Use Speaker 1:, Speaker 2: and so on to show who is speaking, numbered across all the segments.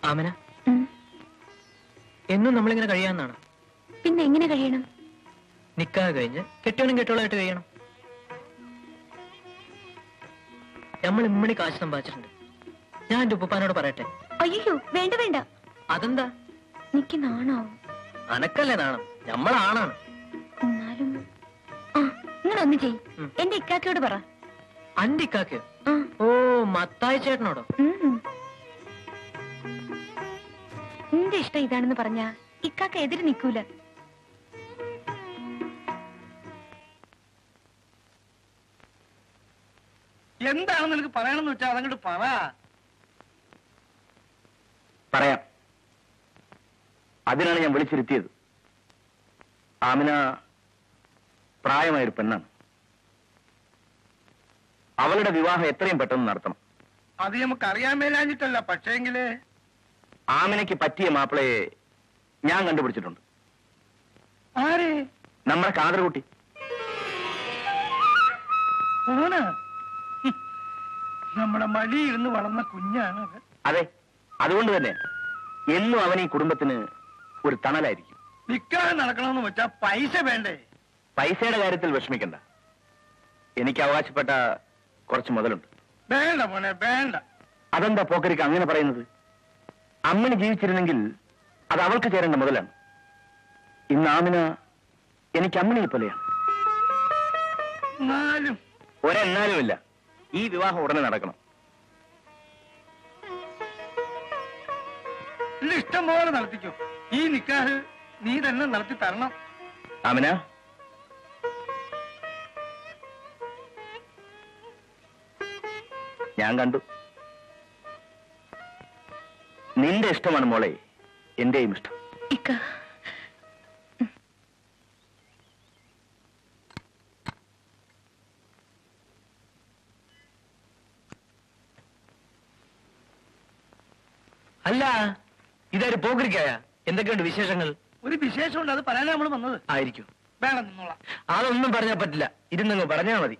Speaker 1: ആമന
Speaker 2: ഉം.
Speaker 1: എന്നും നമ്മളിങ്ങനെ കഴിയാന്നാണ്
Speaker 2: പിന്നെ എങ്ങനെ കഴിയണം
Speaker 1: നിക്കാഹ് കഴിഞ്ഞ് കെട്ടിയോനും കെട്ടിയോളായിട്ട് കഴിയണം നമ്മൾ ഇമ്മണി കാശ് സമ്പാദിച്ചിട്ടുണ്ട് ഞാൻ എന്റെ ഉപ്പപ്പാനോട് പറയട്ടെ
Speaker 2: അയ്യോ വേണ്ട വേണ്ട
Speaker 1: അതെന്താ
Speaker 2: എനിക്ക് നാണാവും
Speaker 1: അനക്കല്ലേ നാണം നമ്മളാണാണ്
Speaker 2: എന്നാലും ആ നിങ്ങൾ ഒന്ന് ചെയ്
Speaker 1: ഉം.
Speaker 2: എന്റെ ഇക്കാക്കയോട് പറ
Speaker 1: അന്റെ ഇക്കാക്കയോ
Speaker 2: ആ
Speaker 1: ഓ മത്തായി ചേട്ടനോടോ
Speaker 2: ഉം. നിന്റെ ഇഷ്ടം ഇതാണെന്ന് പറഞ്ഞാ ഇക്കാക്ക എതിര് നിക്കൂല
Speaker 3: എന്താണ് നിനക്ക് പറയണമെന്ന് വെച്ചാൽ അതങ്ങോട്ട് പറ
Speaker 4: പറയാം അതിനാണ് ഞാൻ വിളിച്ചിരുത്തിയത് ആമിന പ്രായമായൊരു പെണ്ണാണ് അവളുടെ വിവാഹം എത്രയും പെട്ടെന്ന് നടത്തണം
Speaker 3: അത് നമുക്ക് അറിയാൻ മേലാഞ്ഞിട്ടല്ല പക്ഷേങ്കില്
Speaker 4: ആമിനയ്ക്ക് പറ്റിയ മാപ്പിളയെ ഞാൻ കണ്ടുപിടിച്ചിട്ടുണ്ട്
Speaker 3: ആര്
Speaker 4: നമ്മുടെ കാതർകുട്ടി
Speaker 3: ഓന നമ്മുടെ മടിയിരുന്ന് വളർന്ന കുഞ്ഞാണ് അത്
Speaker 4: അതെ അതുകൊണ്ട് തന്നെ എന്നും അവൻ ഈ കുടുംബത്തിന് ഒരു തണലായിരിക്കും
Speaker 3: നിക്കാതെ നടക്കണമെന്ന് വെച്ചാ പൈസ വേണ്ടേ
Speaker 4: പൈസയുടെ കാര്യത്തിൽ വിഷമിക്കണ്ട എനിക്ക് അവകാശപ്പെട്ട കുറച്ച് മുതലുണ്ട്
Speaker 3: വേണ്ട മോനെ വേണ്ട
Speaker 4: അതെന്താ പോക്കരിക്ക് അങ്ങനെ പറയുന്നത് അമ്മന് ജീവിച്ചിരുന്നെങ്കിൽ അത് അവൾക്ക് ചേരേണ്ട മുതലാണ് ഇന്ന് ആമിന എനിക്ക് അമ്മണിയെ പോലെയാണ്
Speaker 3: എന്നാലും
Speaker 4: ഒരെന്നാലുമില്ല ഈ വിവാഹം ഉടനെ നടക്കണം
Speaker 3: ഇല്ല ഇഷ്ടം പോലെ നടത്തിക്കോ ഈ നിക്കാഹ് നീ തന്നെ നടത്തി തരണം
Speaker 4: ആമിന ഞാൻ കണ്ടു നിന്റെ ഇഷ്ടമാണ് മോളെ എന്റെയും ഇഷ്ടം
Speaker 2: ഇക്ക
Speaker 1: അല്ല ഇതാര് പോക്കരിക്കായ എന്തൊക്കെയുണ്ട് വിശേഷങ്ങൾ
Speaker 3: ഒരു വിശേഷമുണ്ട് അത് പറയാനാ നമ്മൾ വന്നത്
Speaker 1: ആയിരിക്കും
Speaker 3: വേണം നിന്നോളാം
Speaker 1: അതൊന്നും പറഞ്ഞാൽ പറ്റില്ല ഇരുന്നങ്ങ് പറഞ്ഞാ മതി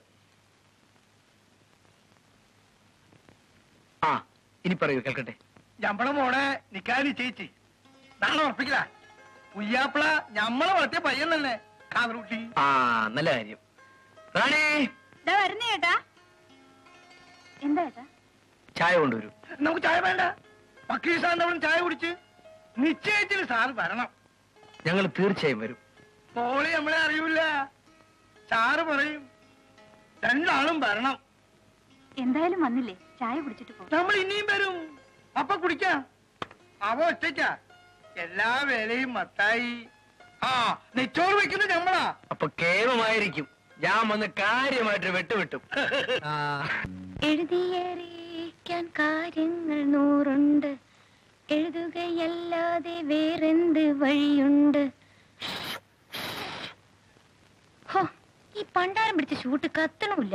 Speaker 1: ആ ഇനി പറയൂ കേൾക്കട്ടെ
Speaker 3: ഞമ്മളെ മോളെ നിക്കാഹ് നിശ്ചയിച്ച് നാളെ ഉറപ്പിക്കില്ല പുയ്യാപ്പിള ഞമ്മളെ വളർത്തിയ പയ്യൻ തന്നെ കാതറുട്ടി
Speaker 1: ആ നല്ല കാര്യം റാണി
Speaker 2: വരുന്നേ ഏട്ടാ എന്താ ഏട്ടാ
Speaker 1: ചായ കൊണ്ടുവരൂ
Speaker 3: നമുക്ക് ചായ വേണ്ട വക്കീൽ സാറിന്റെ അവിടെ ചായ കുടിച്ച് നിശ്ചയിച്ചിട്ട് സാറ് വരണം
Speaker 1: ഞങ്ങൾ തീർച്ചയായും വരും
Speaker 3: മോളി നമ്മളെ അറിയൂല സാറ് പറയും രണ്ടാളും വരണം
Speaker 2: എന്തായാലും വന്നില്ലേ ചായ കുടിച്ചിട്ട് പോ
Speaker 3: നമ്മൾ ഇനിയും വരും അപ്പൊ കുടിക്കാം അവ ഒറ്റയ്ക്ക എല്ലാ വേലയും മത്തായി ആ നെച്ചോറ് വെക്കുന്നത് ഞമ്മളാ
Speaker 1: അപ്പൊ കേമമായിരിക്കും ഞാൻ വന്ന് കാര്യമായിട്ട് വെട്ടുവിട്ടും ആ
Speaker 2: എഴുതിയറിയിക്കാൻ കാര്യങ്ങൾ നൂറുണ്ട് എഴുതുകയല്ലാതെ വേറെന്ത് വഴിയുണ്ട് ഹോ, ഈ പണ്ടാരം പിടിച്ച ഷൂട്ട് കത്തണമില്ല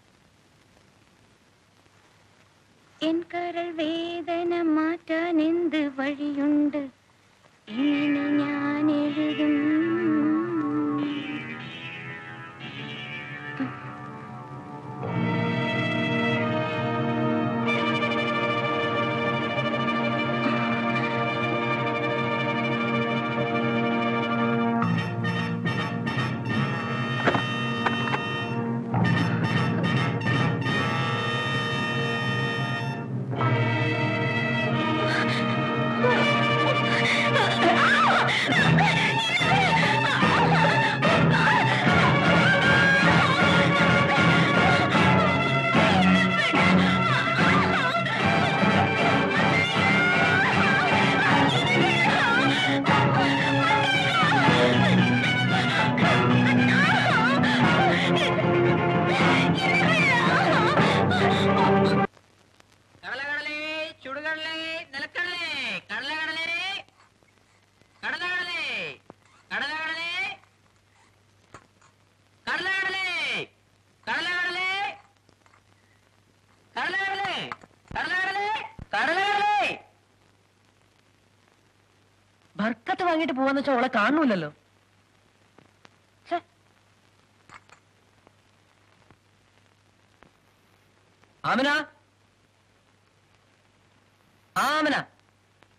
Speaker 2: എൻ കരൾ വേദന മാറ്റാൻ എന്ത് വഴിയുണ്ട് ഇങ്ങനെ ഞാൻ എഴുതും
Speaker 5: കടലകടലേ ചുടുകടലേ നിലക്കടലേ കടലകടലേ കടലകടലേ കടലകടലേ കടലകടലേ കടലകടലേ കടലകടലേ കടലകടലേ കടലകടലേ
Speaker 1: ബർക്കത്ത് വാങ്ങിയിട്ട് പോവാന്ന് വെച്ചാൽ അവളെ കാണൂലല്ലോ ഛെ. ആമന ആമന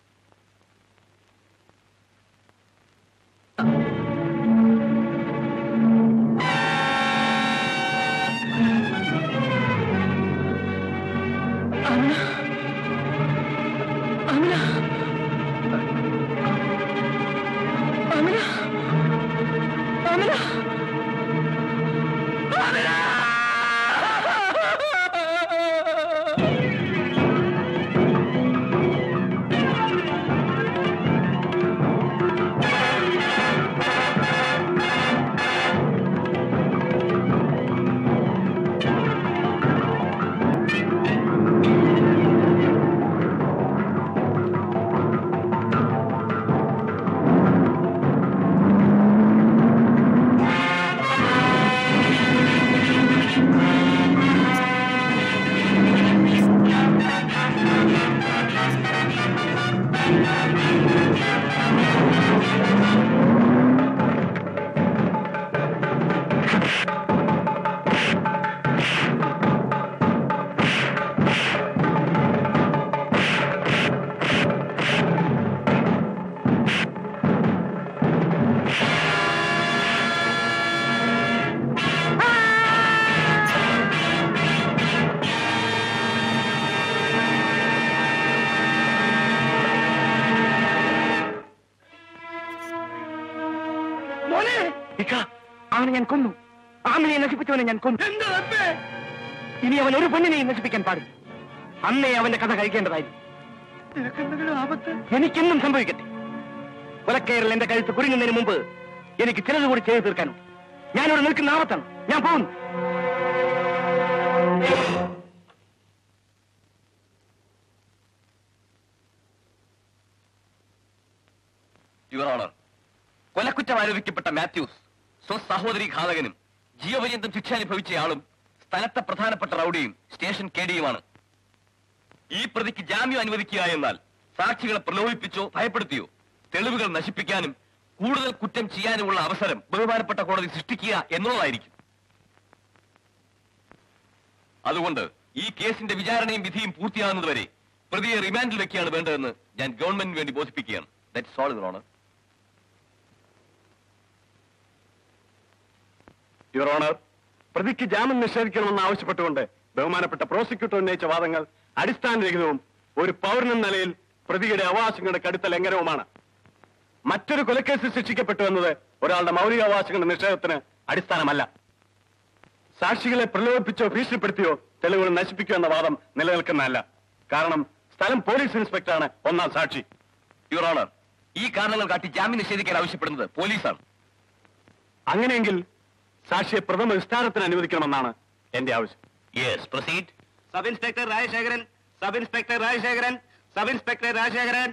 Speaker 1: അമിന അമിന അമിന
Speaker 3: മോനെ
Speaker 4: ഇക്ക അവനെ ഞാൻ കൊന്നു ആമിനെ നശിപ്പിച്ചവനെ ഞാൻ കൊന്നു
Speaker 3: എന്താ റബ്ബേ
Speaker 4: ഇനി അവൻ ഒരു പെണ്ണിനെയും നശിപ്പിക്കാൻ പാടില്ല അന്നേ അവന്റെ കഥ കഴിക്കേണ്ടതായിരുന്നു
Speaker 3: നിനക്കെന്തെങ്കിലും ആപത്ത്
Speaker 4: എനിക്കെന്നും സംഭവിക്കട്ടെ കൊലക്കയറിൽ എന്റെ കഴുത്ത് കുരുങ്ങുന്നതിന് മുമ്പ് എനിക്ക് ചിലത് കൂടി ചെയ്തു തീർക്കാനുണ്ട് ഞാനിവിടെ നിൽക്കുന്ന ആപത്താണ് ഞാൻ പോകുന്നു
Speaker 6: യുവർ ഓണർ കൊലക്കുറ്റം ആരോപിക്കപ്പെട്ട മാത്യൂസ് സ്വസഹോദരി ഘാതകനും ജീവപര്യന്തം ശിക്ഷ അനുഭവിച്ചയാളും സ്ഥലത്തെ പ്രധാനപ്പെട്ട റൌഡിയും സ്റ്റേഷൻ കേഡിയുമാണ് ഈ പ്രതിക്ക് ജാമ്യം അനുവദിക്കുക എന്നാൽ സാക്ഷികളെ പ്രലോഭിപ്പിച്ചോ ഭയപ്പെടുത്തിയോ തെളിവുകൾ നശിപ്പിക്കാനും കൂടുതൽ കുറ്റം ചെയ്യാനുമുള്ള അവസരം ബഹുമാനപ്പെട്ട കോടതി സൃഷ്ടിക്കുക എന്നുള്ളതായിരിക്കും അതുകൊണ്ട് ഈ കേസിന്റെ വിചാരണയും വിധിയും പൂർത്തിയാകുന്നതുവരെ പ്രതിയെ റിമാൻഡിൽ വെക്കുകയാണ് വേണ്ടതെന്ന് ഞാൻ ഗവൺമെന്റിന് വേണ്ടി ബോധിപ്പിക്കുകയാണ് that's all honour
Speaker 7: your honour പ്രതിക്ക് ജാമ്യം നിഷേധിക്കണമെന്ന് ആവശ്യപ്പെട്ടുകൊണ്ട് ബഹുമാനപ്പെട്ട പ്രോസിക്യൂട്ടർ ഉന്നയിച്ച വാദങ്ങൾ അടിസ്ഥാനരഹിതവും ഒരു പൗരനെന്ന നിലയിൽ പ്രതിയുടെ അവകാശങ്ങളുടെ കടുത്ത ലംഘനവുമാണ് മറ്റൊരു കൊലക്കേസിൽ ശിക്ഷിക്കപ്പെട്ടു എന്നത് ഒരാളുടെ മൗലിക അവകാശങ്ങളുടെ നിഷേധത്തിന് അടിസ്ഥാനമല്ല സാക്ഷികളെ പ്രലോഭിപ്പിച്ചോ ഭീഷണിപ്പെടുത്തിയോ തെളിവുകൾ നശിപ്പിക്കുക എന്ന വാദം നിലനിൽക്കുന്നതല്ല കാരണം സ്ഥലം പോലീസ് ഇൻസ്പെക്ടറാണ് ഒന്നാം സാക്ഷി
Speaker 6: യുവർ ഓണർ ഈ കാരണങ്ങൾ കാട്ടി ജാമ്യം നിഷേധിക്കാൻ ആവശ്യപ്പെടുന്നത് പോലീസാണ്
Speaker 7: അങ്ങനെയെങ്കിൽ സാക്ഷിയെ പ്രഥമ വിസ്താരത്തിന് അനുവദിക്കണമെന്നാണ് എന്റെ ആവശ്യം
Speaker 6: yes proceed
Speaker 7: sub inspector Rajasekharan sub inspector Rajasekharan sub inspector Rajasekharan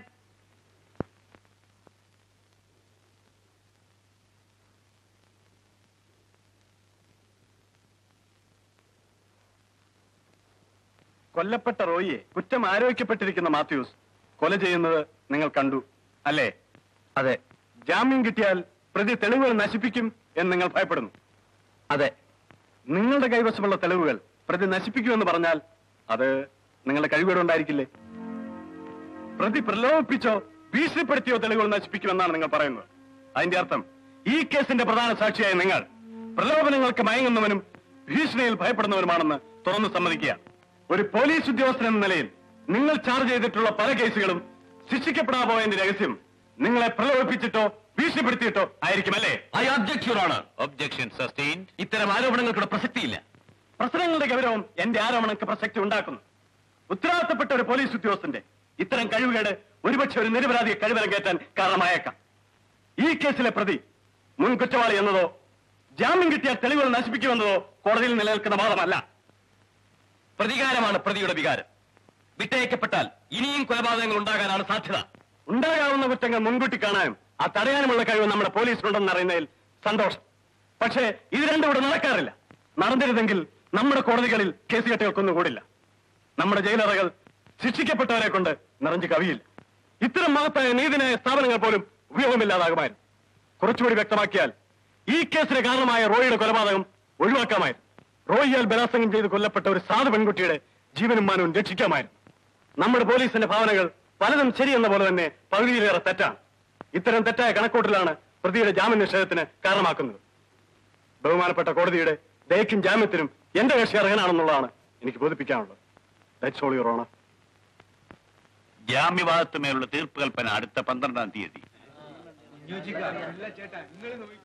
Speaker 7: കൊല്ലപ്പെട്ട റോയിയെ കുറ്റം ആരോപിക്കപ്പെട്ടിരിക്കുന്ന മാത്യൂസ് കൊല ചെയ്യുന്നത് നിങ്ങൾ കണ്ടു അല്ലേ
Speaker 4: അതെ
Speaker 7: ജാമ്യം കിട്ടിയാൽ പ്രതി തെളിവുകൾ നശിപ്പിക്കും എന്ന് നിങ്ങൾ ഭയപ്പെടുന്നു
Speaker 4: അതെ
Speaker 7: നിങ്ങളുടെ കൈവശമുള്ള തെളിവുകൾ പ്രതി നശിപ്പിക്കുമെന്ന് പറഞ്ഞാൽ അത് നിങ്ങളുടെ കഴിവുകളുണ്ടായിരിക്കില്ലേ പ്രതി പ്രലോഭിപ്പിച്ചോ ഭീഷണിപ്പെടുത്തിയോ തെളിവുകൾ നശിപ്പിക്കുമെന്നാണ് നിങ്ങൾ പറയുന്നത് അതിന്റെ അർത്ഥം ഈ കേസിന്റെ പ്രധാന സാക്ഷിയായ നിങ്ങൾ പ്രലോഭനങ്ങൾക്ക് മയങ്ങുന്നവനും ഭീഷണിയിൽ ഭയപ്പെടുന്നവനുമാണെന്ന് തുറന്നു സമ്മതിക്കുക ഒരു പോലീസ് ഉദ്യോഗസ്ഥൻ എന്ന നിലയിൽ നിങ്ങൾ ചാർജ് ചെയ്തിട്ടുള്ള പല കേസുകളും ശിക്ഷിക്കപ്പെടാൻ പോയതിന്റെ രഹസ്യം നിങ്ങളെ പ്രലോഭിപ്പിച്ചിട്ടോ ഭീഷണിപ്പെടുത്തിയിട്ടോ ആയിരിക്കുമല്ലേ
Speaker 6: I object your honour objection sustain ഇത്തരം ആരോപണങ്ങൾക്കുള്ള പ്രസക്തിയില്ല
Speaker 7: പ്രശ്നങ്ങളുടെ ഗൗരവം എന്റെ ആരോപണങ്ങൾക്ക് പ്രസക്തി ഉണ്ടാക്കുന്നു ഉത്തരവാദിത്തപ്പെട്ട ഒരു പോലീസ് ഉദ്യോഗസ്ഥന്റെ ഇത്തരം കഴിവുകേട് ഒരുപക്ഷെ ഒരു നിരപരാധിയെ കഴിവരം കയറ്റാൻ കാരണമായേക്കാം ഈ കേസിലെ പ്രതി മുൻ കുറ്റവാളി എന്നതോ ജാമ്യം കിട്ടിയ തെളിവുകൾ നശിപ്പിക്കുമെന്നതോ കോടതിയിൽ നിലനിൽക്കുന്ന വാദമല്ല
Speaker 6: പ്രതികാരമാണ് പ്രതിയുടെ വികാരം വിട്ടയക്കപ്പെട്ടാൽ ഇനിയും കൊലപാതകങ്ങൾ ഉണ്ടാകാനാണ് സാധ്യത
Speaker 7: ഉണ്ടാകാവുന്ന കുറ്റങ്ങൾ മുൻകൂട്ടി കാണാനും ആ തടയാനുമുള്ള കഴിവ് നമ്മുടെ പോലീസിനുണ്ടെന്ന് അറിയുന്നതിൽ സന്തോഷം പക്ഷേ ഇത് രണ്ടും ഇവിടെ നടക്കാറില്ല നടന്നിരുന്നെങ്കിൽ നമ്മുടെ കോടതികളിൽ കേസ് കെട്ടുകൾക്കൊന്നും കൂടില്ല നമ്മുടെ ജയിലറകൾ ശിക്ഷിക്കപ്പെട്ടവരെ കൊണ്ട് നിറഞ്ഞു കവിയില്ല ഇത്തരം മഹത്തായ നീതിന്യായ സ്ഥാപനങ്ങൾ പോലും ഉപയോഗമില്ലാതാകുമായിരുന്നു കുറച്ചുകൂടി വ്യക്തമാക്കിയാൽ ഈ കേസിന് കാരണമായ റോയിയുടെ കൊലപാതകം ഒഴിവാക്കാമായിരുന്നു റോയിയാൽ ബലാത്സംഗം ചെയ്ത് കൊല്ലപ്പെട്ട ഒരു സാധു പെൺകുട്ടിയുടെ ജീവനും മാനവും രക്ഷിക്കാമായിരുന്നു നമ്മുടെ പോലീസിന്റെ ഭാവനകൾ പലതും ശരിയെന്ന പോലെ തന്നെ പകുതിയിലേറെ തെറ്റാണ് ഇത്തരം തെറ്റായ കണക്കൂട്ടലാണ് പ്രതിയുടെ ജാമ്യ നിഷേധത്തിന് കാരണമാക്കുന്നത് ബഹുമാനപ്പെട്ട കോടതിയുടെ ദയക്കും ജാമ്യത്തിനും എന്റെ കക്ഷി അർഹനാണെന്നുള്ളതാണ് എനിക്ക് ബോധിപ്പിക്കാനുള്ളത് ദാറ്റ്സ് ഓൾ യുവർ ഓണർ
Speaker 8: ജാമ്യവാദത്തുമേലുള്ള തീർപ്പ് കൽപ്പന അടുത്ത പന്ത്രണ്ടാം തീയതി